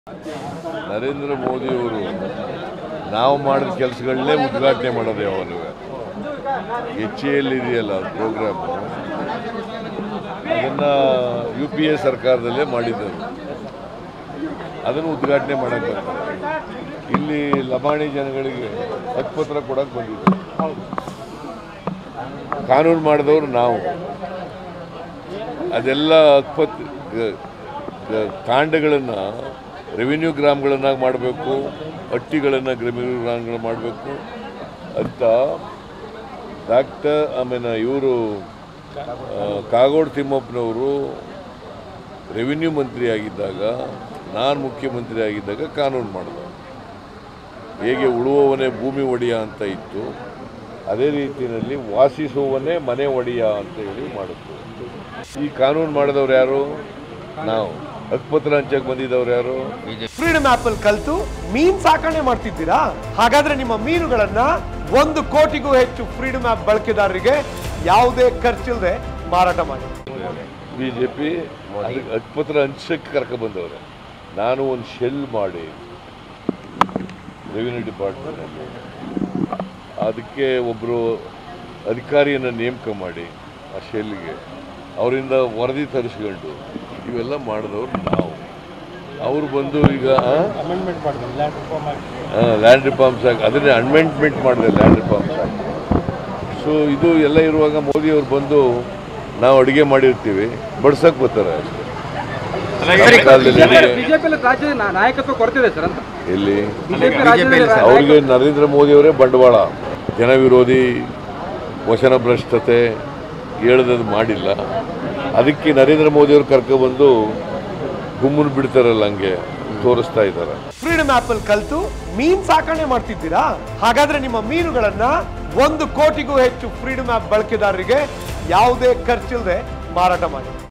ನರೇಂದ್ರ ಮೋದಿಯವರು ನಾವು ಮಾಡಿದ ಕೆಲಸಗಳನ್ನೇ ಉದ್ಘಾಟನೆ ಮಾಡೋದು ಯಾವಾಗಲೂ ಎಚ್ ಎಲ್ ಇದೆಯಲ್ಲ ಪ್ರೋಗ್ರಾಮ್ ಅದನ್ನು ಯು ಪಿ ಎ ಸರ್ಕಾರದಲ್ಲೇ ಮಾಡಿದ್ದರು ಅದನ್ನು ಉದ್ಘಾಟನೆ ಮಾಡಕ್ಕೆ ಬರ್ತಾರೆ ಇಲ್ಲಿ ಲಮಾಣಿ ಜನಗಳಿಗೆ ಹಕ್ಕುಪತ್ರ ಕೊಡಕ್ಕೆ ಬಂದಿದ್ದಾರೆ ಕಾನೂನು ಮಾಡಿದವರು ನಾವು ಅದೆಲ್ಲ ಹಕ್ಕುಪತ್ ಕಾಂಡಗಳನ್ನು ರೆವಿನ್ಯೂ ಗ್ರಾಮಗಳನ್ನಾಗಿ ಮಾಡಬೇಕು ಹಟ್ಟಿಗಳನ್ನು ರೆವಿನ್ಯೂ ಗ್ರಾಮಗಳು ಮಾಡಬೇಕು ಅಂತ ಡಾಕ್ಟರ್ ಆಮೇಲೆ ಇವರು ಕಾಗೋಡು ತಿಮ್ಮಪ್ಪನವರು ರೆವಿನ್ಯೂ ಮಂತ್ರಿ ಆಗಿದ್ದಾಗ ನಾನು ಮುಖ್ಯಮಂತ್ರಿ ಆಗಿದ್ದಾಗ ಕಾನೂನು ಮಾಡಿದ ಹೇಗೆ ಉಳುವವನೇ ಭೂಮಿ ಒಡೆಯ ಅಂತ ಇತ್ತು ಅದೇ ರೀತಿಯಲ್ಲಿ ವಾಸಿಸುವವನೇ ಮನೆ ಒಡೆಯ ಅಂತ ಹೇಳಿ ಮಾಡುತ್ತೆ ಈ ಕಾನೂನು ಮಾಡಿದವ್ರು ಯಾರು ನಾವು ಹಕ್ಕುಪತ್ರ ಹಂಚಕ್ಕೆ ಬಂದಿದ್ದವ್ರು ಯಾರು ಫ್ರೀಡಮ್ ಆಪ್ ಅಲ್ಲಿ ಕಲ್ತು ಮೀನ್ ಸಾಕಣೆ ಮಾಡ್ತಿದ್ದೀರಾ ಹಾಗಾದ್ರೆ ನಿಮ್ಮ ಮೀನುಗಳನ್ನ ಒಂದು ಕೋಟಿಗೂ ಹೆಚ್ಚು ಫ್ರೀಡಮ್ ಆಪ್ ಬಳಕೆದಾರರಿಗೆ ಯಾವುದೇ ಖರ್ಚಿಲ್ಲದೆ ಮಾರಾಟ ಮಾಡಿ ಬಿ ಜೆ ಪಿ ಹಕ್ಕುಪತ್ರ ಹಂಚಕ್ಕೆ ಕರ್ಕ ಬಂದವ್ರೆ ನಾನು ಒಂದು ಶೆಲ್ ಮಾಡಿ ರೆವಿನ್ಯೂ ಡಿಪಾರ್ಟ್ಮೆಂಟಲ್ಲಿ ಅದಕ್ಕೆ ಒಬ್ಬರು ಅಧಿಕಾರಿಯನ್ನು ನೇಮಕ ಮಾಡಿ ಆ ಶೆಲ್ಗೆ ಅವರಿಂದ ವರದಿ ತರಿಸ್ಕೊಂಡು ಇವೆಲ್ಲ ಮಾಡಿದವ್ರು ನಾವು ಅವರು ಬಂದು ಈಗ ಅಮೆಂಡ್ಮೆಂಟ್ ಮಾಡಿದ್ರು ಲ್ಯಾಂಡ್ ರಿಫಾರ್ಮ್ ಆಗಿ ಲ್ಯಾಂಡ್ ರಿಫಾರ್ಮ್ಸ್ ಆಗಿ ಅದನ್ನೇ ಅಮೆಂಡ್ಮೆಂಟ್ ಮಾಡಿದೆ ಲ್ಯಾಂಡ್ ರಿಫಾರ್ಮ್ಸ್ ಆಗಿ ಸೊ ಇದು ಎಲ್ಲ ಇರುವಾಗ ಮೋದಿಯವರು ಬಂದು ನಾವು ಅಡುಗೆ ಮಾಡಿರ್ತೀವಿ ಬಡ್ಸಕ್ಕೆ ಬರ್ತಾರೆ ಅಷ್ಟೇ ನಮ್ಮ ಕಾಲದಲ್ಲಿ ಅಡುಗೆ- ಬಿಜೆಪಿ ರಾಜ್ಯದ ನಾ- ನಾಯಕತ್ವ ಕೊರತಿದೆ ಸರ್ ಅಂತ ಎಲ್ಲಿ ಬಿಜೆಪಿ ರಾಜ್ಯದಲ್ಲಿ ರಾ- ಅವ್ರಿಗೆ ನರೇಂದ್ರ ಮೋದಿಯವರೇ ಬಂಡವಾಳ ಜನ ವಿರೋಧಿ ವಚನ ಭ್ರಷ್ಟತೆ ಹೇಳ್ದದು ಮಾಡಿಲ್ಲ ಅದಕ್ಕೆ ನರೇಂದ್ರ ಮೋದಿಯವರು ಕರ್ಕೊಬಂದು ಗುಮ್ಮನ್ ಬಿಡ್ತಾರಲ್ಲ ಹಂಗೆ ತೋರಿಸ್ತಾ ಇದ್ದಾರೆ ಫ್ರೀಡಮ್ ಆಪ್ ಅಲ್ಲಿ ಕಲ್ತು ಮೀನ್ ಸಾಕಣೆ ಮಾಡ್ತಿದ್ದೀರಾ ಹಾಗಾದ್ರೆ ನಿಮ್ಮ ಮೀನುಗಳನ್ನ ಒಂದು ಕೋಟಿಗೂ ಹೆಚ್ಚು ಫ್ರೀಡಮ್ ಆಪ್ ಬಳಕೆದಾರರಿಗೆ ಯಾವುದೇ ಖರ್ಚಿಲ್ಲದೆ ಮಾರಾಟ ಮಾಡಿ